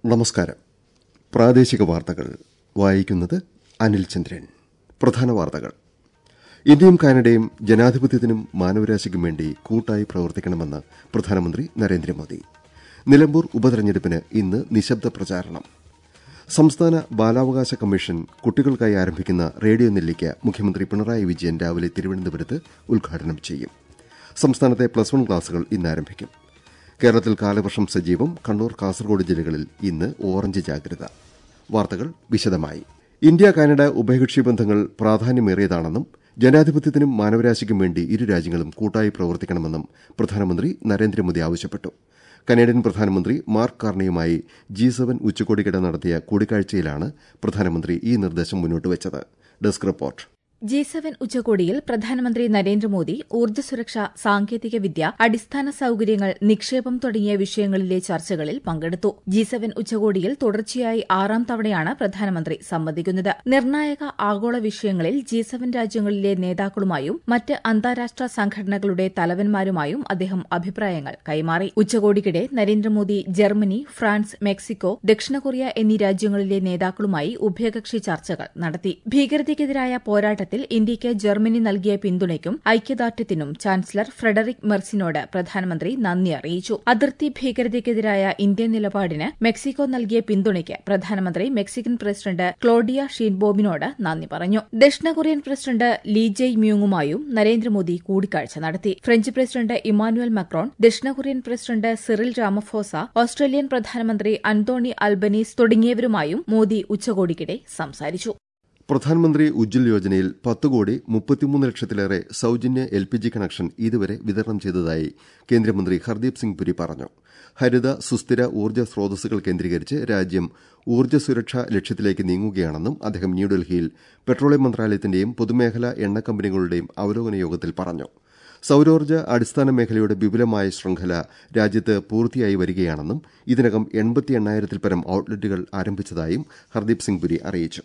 നമസ്കാരം പ്രാദേശിക വാർത്തകൾ വായിക്കുന്നത് അനിൽ ചന്ദ്രൻ പ്രധാന വാർത്തകൾ ഇന്ത്യയും കാനഡയും ജനാധിപത്യത്തിനും മാനവരാശിക്കും വേണ്ടി കൂട്ടായി പ്രവർത്തിക്കണമെന്ന് പ്രധാനമന്ത്രി നരേന്ദ്രമോദി നിലമ്പൂർ ഉപതെരഞ്ഞെടുപ്പിന് ഇന്ന് നിശബ്ദ പ്രചാരണം സംസ്ഥാന ബാലാവകാശ കമ്മീഷൻ കുട്ടികൾക്കായി ആരംഭിക്കുന്ന റേഡിയോ നെല്ലിക്ക മുഖ്യമന്ത്രി പിണറായി വിജയൻ രാവിലെ തിരുവനന്തപുരത്ത് ഉദ്ഘാടനം ചെയ്യും സംസ്ഥാനത്തെ പ്ലസ് വൺ ക്ലാസുകൾ ഇന്ന് ആരംഭിക്കും കേരളത്തിൽ കാലവർഷം സജീവം കണ്ണൂർ കാസർഗോഡ് ജില്ലകളിൽ ഇന്ന് ഓറഞ്ച് ജാഗ്രത വാർത്തകൾ വിശദമായി ഇന്ത്യ കാനഡ ഉഭയകക്ഷി ബന്ധങ്ങൾ പ്രാധാന്യമേറിയതാണെന്നും ജനാധിപത്യത്തിനും മാനവരാശിക്കും വേണ്ടി ഇരു രാജ്യങ്ങളും കൂട്ടായി പ്രവർത്തിക്കണമെന്നും പ്രധാനമന്ത്രി നരേന്ദ്രമോദി ആവശ്യപ്പെട്ടു കനേഡിയൻ പ്രധാനമന്ത്രി മാർക്ക് കാർണിയുമായി ജി സെവൻ ഉച്ചകോടിക്കിടെ നടത്തിയ കൂടിക്കാഴ്ചയിലാണ് പ്രധാനമന്ത്രി ഈ നിർദ്ദേശം മുന്നോട്ടുവച്ചത് ഡെസ്ക് റിപ്പോർട്ട് ജി സെവൻ ഉച്ചകോടിയിൽ പ്രധാനമന്ത്രി നരേന്ദ്രമോദി ഊർജ്ജ സുരക്ഷ സാങ്കേതിക വിദ്യ അടിസ്ഥാന സൌകര്യങ്ങൾ നിക്ഷേപം തുടങ്ങിയ വിഷയങ്ങളിലെ ചർച്ചകളിൽ പങ്കെടുത്തു ജി സെവൻ ഉച്ചകോടിയിൽ തുടർച്ചയായി ആറാം തവണയാണ് പ്രധാനമന്ത്രി സംബന്ധിക്കുന്നത് നിർണായക ആഗോള വിഷയങ്ങളിൽ ജി സെവൻ രാജ്യങ്ങളിലെ നേതാക്കളുമായും മറ്റ് അന്താരാഷ്ട്ര സംഘടനകളുടെ തലവന്മാരുമായും അദ്ദേഹം അഭിപ്രായങ്ങൾ കൈമാറി ഉച്ചകോടിക്കിടെ നരേന്ദ്രമോദി ജർമ്മനി ഫ്രാൻസ് മെക്സിക്കോ ദക്ഷിണ കൊറിയ എന്നീ രാജ്യങ്ങളിലെ നേതാക്കളുമായി ഉഭയകക്ഷി ചർച്ചകൾ നടത്തി ഭീകരതയ്ക്കെതിരായ പോരാട്ടത്തിൽ ഇന്ത്യയ്ക്ക് ജർമ്മനി നൽകിയ പിന്തുണയ്ക്കും ഐക്യദാർഢ്യത്തിനും ചാൻസലർ ഫ്രെഡറിക് മെർസിനോട് പ്രധാനമന്ത്രി നന്ദി അറിയിച്ചു അതിർത്തി ഭീകരതയ്ക്കെതിരായ ഇന്ത്യൻ നിലപാടിന് മെക്സിക്കോ നൽകിയ പിന്തുണയ്ക്ക് പ്രധാനമന്ത്രി മെക്സിക്കൻ പ്രസിഡന്റ് ക്ലോഡിയ ഷീൻബോബിനോട് നന്ദി പറഞ്ഞു ദക്ഷിണ കൊറിയൻ പ്രസിഡന്റ് ലീ ജെയ് മ്യൂങ്ങുമായും നരേന്ദ്രമോദി കൂടിക്കാഴ്ച നടത്തി ഫ്രഞ്ച് പ്രസിഡന്റ് ഇമാനുവൽ മക്രോൺ ദക്ഷിണ Korean president Cyril Ramaphosa Australian പ്രധാനമന്ത്രി അന്തോണി അൽബനീസ് തുടങ്ങിയവരുമായും മോദി ഉച്ചകോടിക്കിടെ സംസാരിച്ചു പ്രധാനമന്ത്രി ഉജ്ജ്വൽ യോജനയിൽ പത്ത് കോടി മുപ്പത്തിമൂന്ന് ലക്ഷത്തിലേറെ സൌജന്യ എൽ പി ജി കണക്ഷൻ ഇതുവരെ വിതരണം ചെയ്തതായി കേന്ദ്രമന്ത്രി ഹർദീപ് സിംഗ് പുരി പറഞ്ഞു ഹരിത സുസ്ഥിര ഊർജ്ജ സ്രോതസ്സുകൾ കേന്ദ്രീകരിച്ച് രാജ്യം ഊർജ്ജ സുരക്ഷാ ലക്ഷ്യത്തിലേക്ക് നീങ്ങുകയാണെന്നും അദ്ദേഹം ന്യൂഡൽഹിയിൽ പെട്രോളിയം മന്ത്രാലയത്തിന്റെയും പൊതുമേഖലാ എണ്ണ കമ്പനികളുടെയും അവലോകന യോഗത്തിൽ പറഞ്ഞു സൌരോർജ്ജ അടിസ്ഥാന മേഖലയുടെ വിപുലമായ ശൃംഖല രാജ്യത്ത് പൂർത്തിയായി വരികയാണെന്നും ഇതിനകം എൺപത്തി എണ്ണായിരത്തിൽ പരം ഔട്ട്ലെറ്റുകൾ ആരംഭിച്ചതായും ഹർദീപ് സിംഗ് പുരി അറിയിച്ചു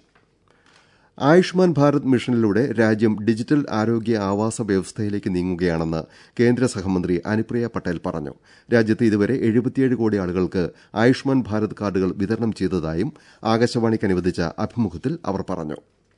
ആയുഷ്മാൻ ഭാരത് മിഷനിലൂടെ രാജ്യം ഡിജിറ്റൽ ആരോഗ്യ ആവാസ വ്യവസ്ഥയിലേക്ക് നീങ്ങുകയാണെന്ന് കേന്ദ്ര സഹമന്ത്രി അനുപ്രിയ പട്ടേൽ പറഞ്ഞു രാജ്യത്ത് ഇതുവരെ എഴുപത്തിയേഴ് കോടി ആളുകൾക്ക് ആയുഷ്മാൻ ഭാരത് കാർഡുകൾ വിതരണം ചെയ്തതായും ആകാശവാണിക്ക് അനുവദിച്ച അഭിമുഖത്തിൽ അവർ പറഞ്ഞു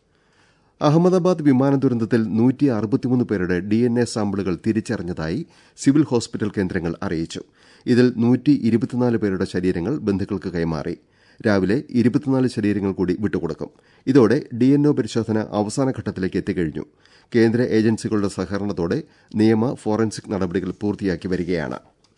അഹമ്മദാബാദ് വിമാന ദുരന്തത്തിൽ നൂറ്റി അറുപത്തിമൂന്ന് പേരുടെ ഡി എൻ എ സാമ്പിളുകൾ തിരിച്ചറിഞ്ഞതായി സിവിൽ ഹോസ്പിറ്റൽ കേന്ദ്രങ്ങൾ അറിയിച്ചു ഇതിൽ നൂറ്റി ഇരുപത്തിനാല് പേരുടെ ശരീരങ്ങൾ ബന്ധുക്കൾക്ക് കൈമാറി രാവിലെ ഇരുപത്തിനാല് ശരീരങ്ങൾ കൂടി വിട്ടുകൊടുക്കും ഇതോടെ ഡിഎൻഒ പരിശോധന അവസാന ഘട്ടത്തിലേക്ക് എത്തിക്കഴിഞ്ഞു കേന്ദ്ര ഏജൻസികളുടെ സഹകരണത്തോടെ നിയമ ഫോറൻസിക് നടപടികൾ പൂർത്തിയാക്കി വരികയാണ്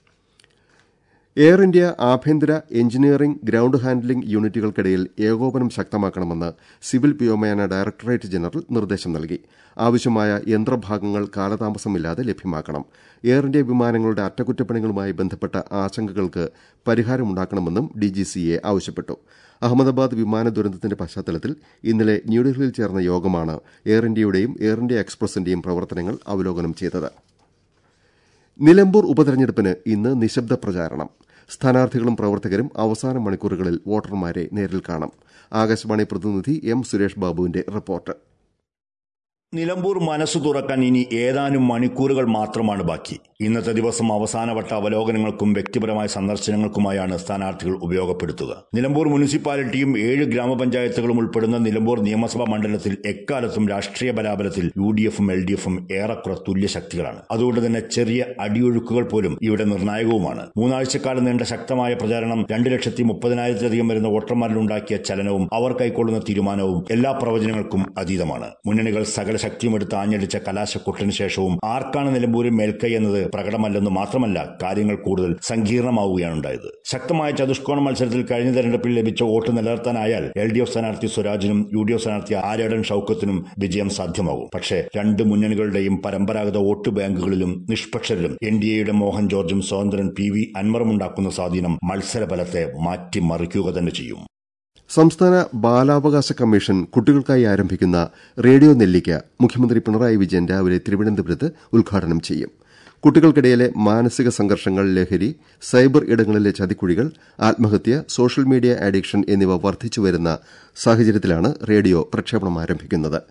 എയർ ഇന്ത്യ ആഭ്യന്തര എഞ്ചിനീയറിംഗ് ഗ്രൌണ്ട് ഹാൻഡ്ലിംഗ് യൂണിറ്റുകൾക്കിടയിൽ ഏകോപനം ശക്തമാക്കണമെന്ന് സിവിൽ വ്യോമയാന ഡയറക്ടറേറ്റ് ജനറൽ നിർദ്ദേശം നൽകി ആവശ്യമായ യന്ത്രഭാഗങ്ങൾ കാലതാമസമില്ലാതെ ലഭ്യമാക്കണം എയർ ഇന്ത്യ വിമാനങ്ങളുടെ അറ്റകുറ്റപ്പണികളുമായി ബന്ധപ്പെട്ട ആശങ്കകൾക്ക് പരിഹാരമുണ്ടാക്കണമെന്നും ഡിജിസിഎ ആവശ്യപ്പെട്ടു അഹമ്മദാബാദ് വിമാന ദുരന്തത്തിന്റെ പശ്ചാത്തലത്തിൽ ഇന്നലെ ന്യൂഡൽഹിയിൽ ചേർന്ന യോഗമാണ് എയർ ഇന്ത്യയുടെയും എയർ ഇന്ത്യ എക്സ്പ്രസിന്റെയും പ്രവർത്തനങ്ങൾ അവലോകനം ചെയ്തത് നിലമ്പൂർ ഉപതെരഞ്ഞെടുപ്പിന് ഇന്ന് നിശബ്ദ പ്രചാരണം സ്ഥാനാർത്ഥികളും പ്രവർത്തകരും അവസാന മണിക്കൂറുകളിൽ വോട്ടർമാരെ നേരിൽ കാണും ആകാശവാണി പ്രതിനിധി എം സുരേഷ് ബാബുവിന്റെ റിപ്പോർട്ട് നിലമ്പൂർ മനസ്സു തുറക്കാൻ ഇനി ഏതാനും മണിക്കൂറുകൾ മാത്രമാണ് ബാക്കി ഇന്നത്തെ ദിവസം അവസാനവട്ട അവലോകനങ്ങൾക്കും വ്യക്തിപരമായ സന്ദർശനങ്ങൾക്കുമായാണ് സ്ഥാനാർത്ഥികൾ ഉപയോഗപ്പെടുത്തുക നിലമ്പൂർ മുനിസിപ്പാലിറ്റിയും ഏഴ് ഗ്രാമപഞ്ചായത്തുകളും ഉൾപ്പെടുന്ന നിലമ്പൂർ നിയമസഭാ മണ്ഡലത്തിൽ എക്കാലത്തും രാഷ്ട്രീയ ബലാബലത്തിൽ യു ഡി എഫും എൽ ഡി എഫും ഏറെക്കുറെ തുല്യ ശക്തികളാണ് അതുകൊണ്ട് തന്നെ ചെറിയ അടിയൊഴുക്കുകൾ പോലും ഇവിടെ നിർണായകവുമാണ് മൂന്നാഴ്ചക്കാലം നീണ്ട ശക്തമായ പ്രചാരണം രണ്ട് ലക്ഷത്തി മുപ്പതിനായിരത്തിലധികം വരുന്ന വോട്ടർമാരിലുണ്ടാക്കിയ ചലനവും അവർ കൈക്കൊള്ളുന്ന തീരുമാനവും എല്ലാ പ്രവചനങ്ങൾക്കും അതീതമാണ് മുന്നണികൾ സകല ശക്തിയും എടുത്ത് ആഞ്ഞടിച്ച കലാശക്കൊട്ടിന് ശേഷവും ആർക്കാണ് നിലമ്പൂരിൽ മേൽക്കൈ എന്നത് പ്രകടമല്ലെന്ന് മാത്രമല്ല കാര്യങ്ങൾ കൂടുതൽ സങ്കീർണമാവുകയാണ് ഉണ്ടായത് ശക്തമായ ചതുഷ്കോണ മത്സരത്തിൽ കഴിഞ്ഞ തെരഞ്ഞെടുപ്പിൽ ലഭിച്ച വോട്ട് നിലനിർത്താനായാൽ എൽ ഡി എഫ് സ്ഥാനാർത്ഥി സ്വരാജിനും യു ഡി എഫ് സ്ഥാനാർത്ഥി ആര്യടൻ ഷൌക്കത്തിനും വിജയം സാധ്യമാകും പക്ഷേ രണ്ട് മുന്നണികളുടെയും പരമ്പരാഗത വോട്ട് ബാങ്കുകളിലും നിഷ്പക്ഷരിലും എൻ ഡി എയുടെ മോഹൻ ജോർജും സ്വതന്ത്രൻ പി വി അൻവറും ഉണ്ടാക്കുന്ന സ്വാധീനം മത്സരഫലത്തെ മാറ്റിമറിക്കുക തന്നെ ചെയ്യും സംസ്ഥാന ബാലാവകാശ കമ്മീഷൻ കുട്ടികൾക്കായി ആരംഭിക്കുന്ന റേഡിയോ നെല്ലിക്ക മുഖ്യമന്ത്രി പിണറായി വിജയൻ രാവിലെ തിരുവനന്തപുരത്ത് ഉദ്ഘാടനം ചെയ്യും കുട്ടികൾക്കിടയിലെ മാനസിക സംഘർഷങ്ങൾ ലഹരി സൈബർ ഇടങ്ങളിലെ ചതിക്കുഴികൾ ആത്മഹത്യ സോഷ്യൽ മീഡിയ അഡിക്ഷൻ എന്നിവ വർദ്ധിച്ചുവരുന്ന സാഹചര്യത്തിലാണ് റേഡിയോ പ്രക്ഷേപണം ആരംഭിക്കുന്നത്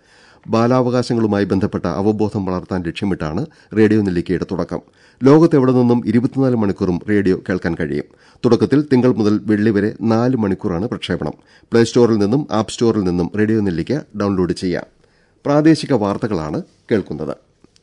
ബാലാവകാശങ്ങളുമായി ബന്ധപ്പെട്ട അവബോധം വളർത്താൻ ലക്ഷ്യമിട്ടാണ് റേഡിയോ നെല്ലിക്കയുടെ തുടക്കം ലോകത്തെവിടെ നിന്നും ഇരുപത്തിനാല് മണിക്കൂറും റേഡിയോ കേൾക്കാൻ കഴിയും തുടക്കത്തിൽ തിങ്കൾ മുതൽ വെള്ളി വരെ നാല് മണിക്കൂറാണ് പ്രക്ഷേപണം പ്ലേ സ്റ്റോറിൽ നിന്നും ആപ്പ് സ്റ്റോറിൽ നിന്നും റേഡിയോ നെല്ലിക്ക ഡൌൺലോഡ് ചെയ്യാം പ്രാദേശിക വാർത്തകളാണ് കേൾക്കുന്നത്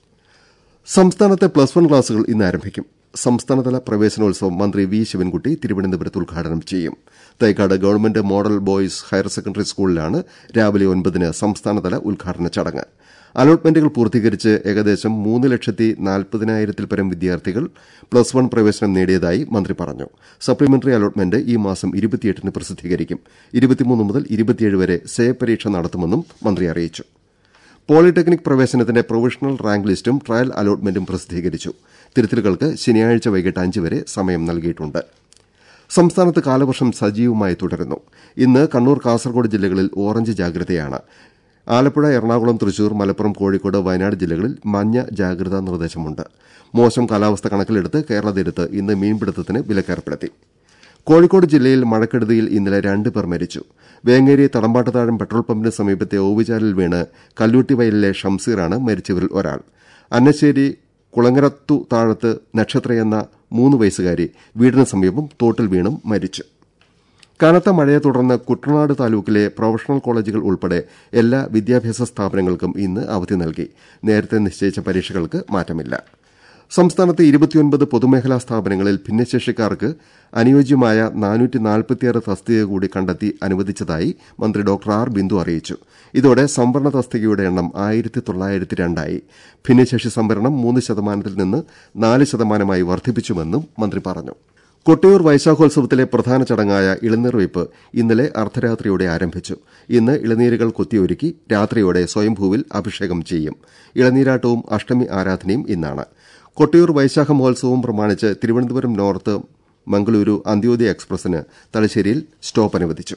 സംസ്ഥാനത്തെ പ്ലസ് വൺ ക്ലാസുകൾ ഇന്ന് ആരംഭിക്കും സംസ്ഥാനതല പ്രവേശനോത്സവം മന്ത്രി വി ശിവൻകുട്ടി തിരുവനന്തപുരത്ത് ഉദ്ഘാടനം ചെയ്യും Thycaud government model boys higher secondary സ്കൂളിലാണ് രാവിലെ ഒൻപതിന് സംസ്ഥാനതല ഉദ്ഘാടന ചടങ്ങ് അലോട്ട്മെന്റുകൾ പൂർത്തീകരിച്ച് ഏകദേശം മൂന്ന് ലക്ഷത്തി നാൽപ്പതിനായിരത്തിൽ പരം വിദ്യാർത്ഥികൾ പ്ലസ് വൺ പ്രവേശനം നേടിയതായി മന്ത്രി പറഞ്ഞു സപ്ലിമെന്ററി അലോട്ട്മെന്റ് ഈ മാസം ഇരുപത്തിയെട്ടിന് പ്രസിദ്ധീകരിക്കും ഇരുപത്തിമൂന്ന് മുതൽ ഇരുപത്തിയേഴ് വരെ സേ പരീക്ഷ നടത്തുമെന്നും മന്ത്രി അറിയിച്ചു പോളിടെക്നിക് പ്രവേശനത്തിന്റെ പ്രൊവിഷണൽ റാങ്ക് ലിസ്റ്റും ട്രയൽ അലോട്ട്മെന്റും പ്രസിദ്ധീകരിച്ചു തിരുത്തലുകൾക്ക് ശനിയാഴ്ച വൈകിട്ട് അഞ്ച് വരെ സമയം നൽകിയിട്ടുണ്ട് സംസ്ഥാനത്ത് കാലവർഷം സജീവമായി തുടരുന്നു ഇന്ന് കണ്ണൂർ കാസർഗോഡ് ജില്ലകളിൽ ഓറഞ്ച് ജാഗ്രതയാണ് ആലപ്പുഴ എറണാകുളം തൃശൂർ മലപ്പുറം കോഴിക്കോട് വയനാട് ജില്ലകളിൽ മഞ്ഞ ജാഗ്രതാ നിർദ്ദേശമുണ്ട് മോശം കാലാവസ്ഥ കണക്കിലെടുത്ത് കേരള തീരത്ത് ഇന്ന് മീൻപിടുത്തത്തിന് വിലക്കേർപ്പെടുത്തി കോഴിക്കോട് ജില്ലയിൽ മഴക്കെടുതിയിൽ ഇന്നലെ രണ്ട് പേർ മരിച്ചു വേങ്ങേരി തടമ്പാട്ടുതാഴം പെട്രോൾ പമ്പിന് സമീപത്തെ ഓവുചാലിൽ വീണ് കല്ലൂട്ടി വയലിലെ ഷംസീറാണ് മരിച്ചവരിൽ ഒരാൾ അന്നശ്ശേരി കുളങ്ങരത്തു താഴത്ത് നക്ഷത്ര എന്ന മൂന്ന് വയസ്സുകാരി വീടിന് സമീപം തോട്ടിൽ വീണും മരിച്ചു കനത്ത മഴയെ തുടർന്ന് കുട്ടനാട് താലൂക്കിലെ പ്രൊഫഷണൽ കോളേജുകൾ ഉൾപ്പെടെ എല്ലാ വിദ്യാഭ്യാസ സ്ഥാപനങ്ങൾക്കും ഇന്ന് അവധി നൽകി നേരത്തെ നിശ്ചയിച്ച പരീക്ഷകൾക്ക് മാറ്റമില്ല സംസ്ഥാനത്ത് ഇരുപത്തിയൊൻപത് പൊതുമേഖലാ സ്ഥാപനങ്ങളിൽ ഭിന്നശേഷിക്കാർക്ക് അനുയോജ്യമായ നാനൂറ്റി നാൽപ്പത്തിയാറ് തസ്തിക കൂടി കണ്ടെത്തി അനുവദിച്ചതായി മന്ത്രി ഡോക്ടർ ആർ ബിന്ദു അറിയിച്ചു ഇതോടെ സംവരണ തസ്തികയുടെ എണ്ണം ആയിരത്തി തൊള്ളായിരത്തി രണ്ടായി ഭിന്നശേഷി സംവരണം മൂന്ന് ശതമാനത്തിൽ നിന്ന് നാല് ശതമാനമായി വർദ്ധിപ്പിച്ചുവെന്നും മന്ത്രി പറഞ്ഞു കൊട്ടിയൂർ വൈശാഖോത്സവത്തിലെ പ്രധാന ചടങ്ങായ ഇളനീർ വെയ്പ് ഇന്നലെ അർദ്ധരാത്രിയോടെ ആരംഭിച്ചു ഇന്ന് ഇളനീരുകൾ കൊത്തിയൊരുക്കി രാത്രിയോടെ സ്വയംഭൂവിൽ അഭിഷേകം ചെയ്യും ഇളനീരാട്ടവും അഷ്ടമി ആരാധനയും ഇന്നാണ് കൊട്ടിയൂർ വൈശാഖ മഹോത്സവം പ്രമാണിച്ച് തിരുവനന്തപുരം നോർത്ത് മംഗളൂരു അന്ത്യോദയ എക്സ്പ്രസിന് തലശ്ശേരിയിൽ സ്റ്റോപ്പ് അനുവദിച്ചു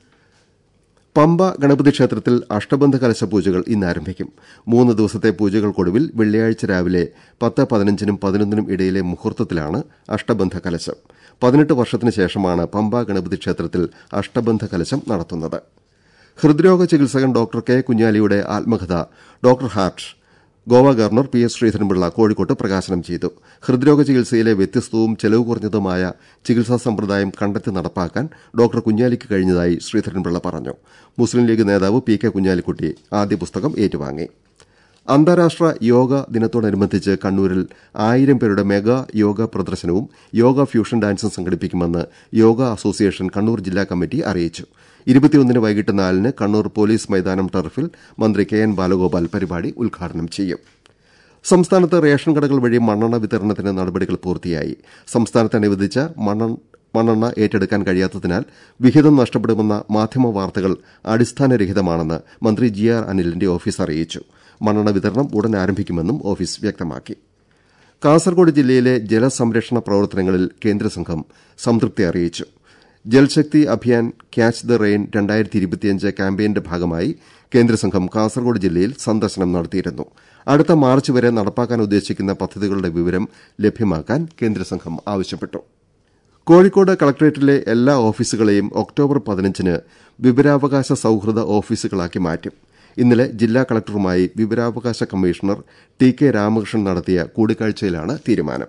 പമ്പ ഗണപതി ക്ഷേത്രത്തിൽ അഷ്ടബന്ധ കലശ പൂജകൾ ഇന്ന് ആരംഭിക്കും മൂന്ന് ദിവസത്തെ പൂജകൾക്കൊടുവിൽ വെള്ളിയാഴ്ച രാവിലെ പത്ത് പതിനഞ്ചിനും പതിനൊന്നിനും ഇടയിലെ മുഹൂർത്തത്തിലാണ് അഷ്ടബന്ധ കലശം പതിനെട്ട് വർഷത്തിന് ശേഷമാണ് പമ്പ ഗണപതി ക്ഷേത്രത്തിൽ അഷ്ടബന്ധ കലശം നടത്തുന്നത് ഹൃദ്രോഗ ചികിത്സകൻ ഡോക്ടർ കെ കുഞ്ഞാലിയുടെ ആത്മകഥ doctor heart Goa governor P S Sreedharan Pillai കോഴിക്കോട്ട് പ്രകാശനം ചെയ്തു ഹൃദ്രോഗ ചികിത്സയിലെ വ്യത്യസ്തവും ചെലവ് കുറഞ്ഞതുമായ ചികിത്സാ സമ്പ്രദായം കണ്ടെത്തി നടപ്പാക്കാൻ ഡോക്ടർ കുഞ്ഞാലിക്ക് കഴിഞ്ഞതായി ശ്രീധരൻപിള്ള പറഞ്ഞു മുസ്ലിം ലീഗ് നേതാവ് പി കെ കുഞ്ഞാലിക്കുട്ടി ആദ്യ പുസ്തകം ഏറ്റുവാങ്ങി അന്താരാഷ്ട്ര യോഗ ദിനത്തോടനുബന്ധിച്ച് കണ്ണൂരിൽ ആയിരം പേരുടെ മെഗാ യോഗ പ്രദർശനവും യോഗ ഫ്യൂഷൻ ഡാൻസും സംഘടിപ്പിക്കുമെന്ന് യോഗ അസോസിയേഷൻ കണ്ണൂർ ജില്ലാ കമ്മിറ്റി അറിയിച്ചു ഇരുപത്തിയൊന്നിന് വൈകിട്ട് നാലിന് കണ്ണൂർ പോലീസ് മൈതാനം ടർഫിൽ മന്ത്രി കെ എൻ ബാലഗോപാൽ പരിപാടി ഉദ്ഘാടനം ചെയ്യും സംസ്ഥാനത്ത് റേഷൻ കടകൾ വഴി മണ്ണെണ്ണ വിതരണത്തിന് നടപടികൾ പൂർത്തിയായി സംസ്ഥാനത്ത് അനുവദിച്ച മണ്ണെണ്ണ ഏറ്റെടുക്കാൻ കഴിയാത്തതിനാൽ വിഹിതം നഷ്ടപ്പെടുമെന്ന മാധ്യമ വാർത്തകൾ അടിസ്ഥാനരഹിതമാണെന്ന് മന്ത്രി ജി ആർ അനിലിന്റെ ഓഫീസ് അറിയിച്ചു മണ്ണെണ്ണ വിതരണം ഉടൻ ആരംഭിക്കുമെന്നും ഓഫീസ് വ്യക്തമാക്കി കാസർഗോഡ് ജില്ലയിലെ ജലസംരക്ഷണ പ്രവർത്തനങ്ങളിൽ കേന്ദ്രസംഘം സംതൃപ്തി അറിയിച്ചു Jal Shakti Abhiyan catch the rain രണ്ടായിരത്തി ഇരുപത്തിയഞ്ച് ക്യാമ്പയിന്റെ ഭാഗമായി കേന്ദ്രസംഘം കാസർഗോഡ് ജില്ലയിൽ സന്ദർശനം നടത്തിയിരുന്നു അടുത്ത മാർച്ച് വരെ നടപ്പാക്കാൻ ഉദ്ദേശിക്കുന്ന പദ്ധതികളുടെ വിവരം ലഭ്യമാക്കാൻ കേന്ദ്രസംഘം ആവശ്യപ്പെട്ടു കോഴിക്കോട് കളക്ടറേറ്റിലെ എല്ലാ ഓഫീസുകളെയും ഒക്ടോബർ പതിനഞ്ചിന് വിവരാവകാശ സൌഹൃദ ഓഫീസുകളാക്കി മാറ്റും ഇന്നലെ ജില്ലാ കളക്ടറുമായി വിവരാവകാശ കമ്മീഷണർ ടി കെ രാമകൃഷ്ണൻ നടത്തിയ കൂടിക്കാഴ്ചയിലാണ് തീരുമാനം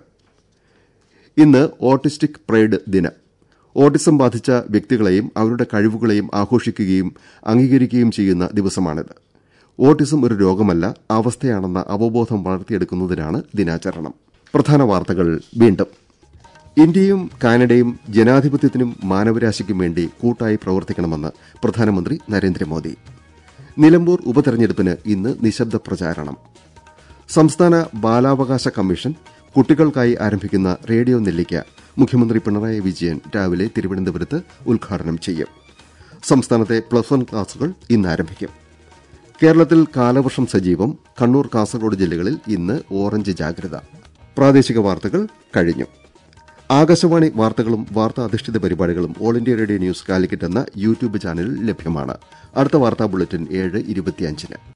ഇന്ന് ഓട്ടിസ്റ്റിക് പ്രൈഡ് ദിനം ഓട്ടിസം ബാധിച്ച വ്യക്തികളെയും അവരുടെ കഴിവുകളെയും ആഘോഷിക്കുകയും അംഗീകരിക്കുകയും ചെയ്യുന്ന ദിവസമാണിത് ഓട്ടിസം ഒരു രോഗമല്ല അവസ്ഥയാണെന്ന അവബോധം വളർത്തിയെടുക്കുന്നതിനാണ് ദിനാചരണം പ്രധാന വാർത്തകൾ വീണ്ടും ഇന്ത്യയും കാനഡയും ജനാധിപത്യത്തിനും മാനവരാശിക്കും വേണ്ടി കൂട്ടായി പ്രവർത്തിക്കണമെന്ന് പ്രധാനമന്ത്രി നരേന്ദ്രമോദി നിലമ്പൂർ ഉപതെരഞ്ഞെടുപ്പിന് ഇന്ന് നിശബ്ദ പ്രചാരണം സംസ്ഥാന ബാലാവകാശ കമ്മീഷൻ കുട്ടികൾക്കായി ആരംഭിക്കുന്ന റേഡിയോ നെല്ലിക്ക മുഖ്യമന്ത്രി പിണറായി വിജയൻ രാവിലെ തിരുവനന്തപുരത്ത് ഉദ്ഘാടനം ചെയ്യും സംസ്ഥാനത്തെ പ്ലസ് വൺ ക്ലാസുകൾ ഇന്ന് ആരംഭിക്കും കേരളത്തിൽ കാലവർഷം സജീവം കണ്ണൂർ കാസർഗോഡ് ജില്ലകളിൽ ഇന്ന് ഓറഞ്ച് ജാഗ്രത പ്രാദേശിക വാർത്തകൾ കഴിഞ്ഞു ആകാശവാണി വാർത്തകളും വാർത്താ അധിഷ്ഠിത പരിപാടികളും All India Radio news Calicut എന്ന യൂട്യൂബ് ചാനലിൽ ലഭ്യമാണ് അടുത്ത വാർത്താ ബുള്ളറ്റിൻ ഏഴ് ഇരുപത്തിയഞ്ചിന്